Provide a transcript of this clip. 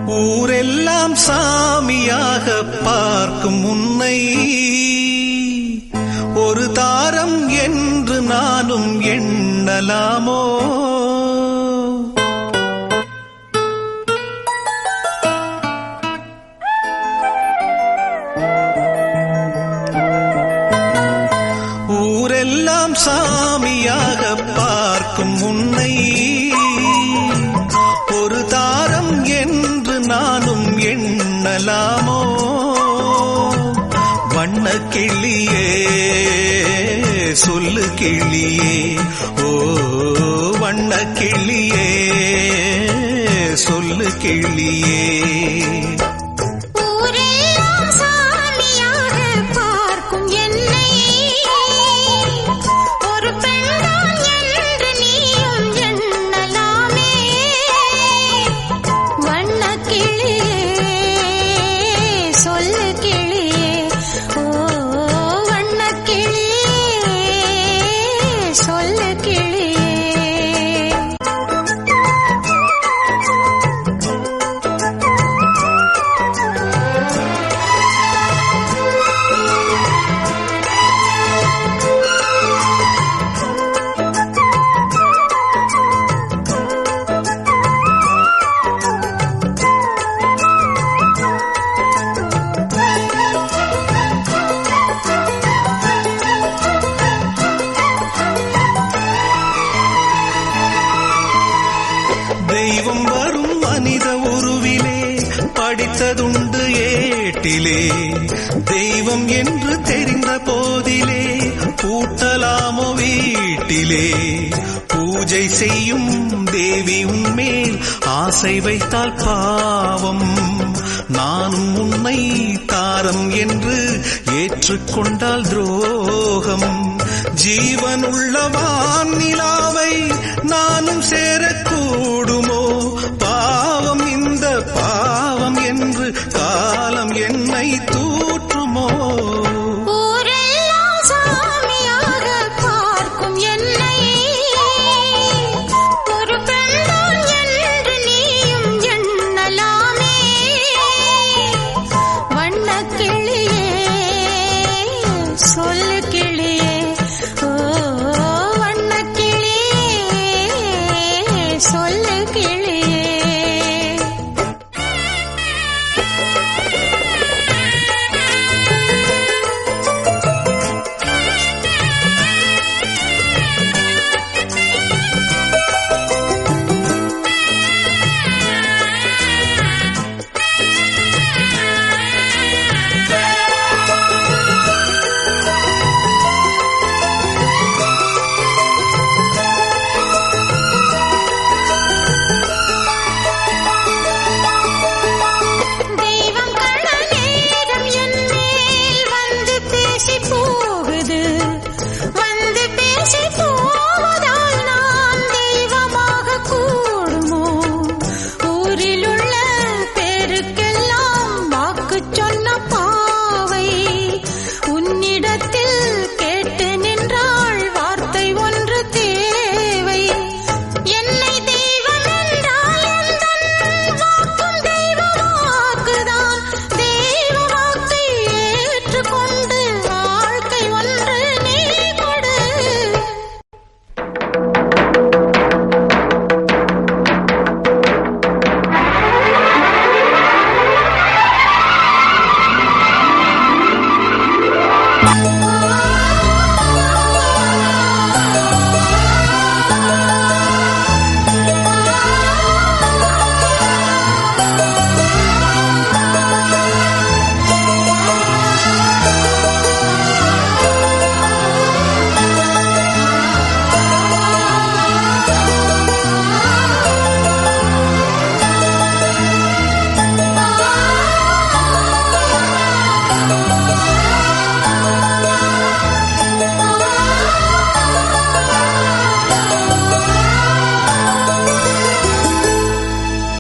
ஊரெல்லாம் சாமியாக பார்க்கும் உன்னை ஒரு தாரம் என்று நானும் எண்ணலாமோ ஊரெல்லாம் சாமியாக பார்க்கும் உன்னை ஒரு தாரம் என்று நானும் எண்ணலாமோ வண்ண கிளியே சொல்லு கிளியே ஓ வண்ண கிளியே சொல்லு கிளியே ஊரெல்லாம் சாமியாக பார்க்கும் என்னை ஒரு பெண்தான் என்று நீயும் எண்ணலாமே வண்ணக் கிளியே சொல்லு கிளியே ஓ வண்ணக் கிளியே சொல்லு கிளியே தெய்வம் வரும் மனித உருவிலே படித்ததுண்டு ஏட்டிலே தெய்வம் என்று தெரிந்த போதிலே பூட்டலாமோ வீட்டிலே பூஜை செய்யும் தேவி உன்மேல் ஆசை வைத்தால் பாவம் நானும் உன்னை தாரம் என்று ஏற்றுக்கொண்டால் துரோகம் ஜீவனுள்ள வான் நிலாவை நானும் சேரக்கூடுமோ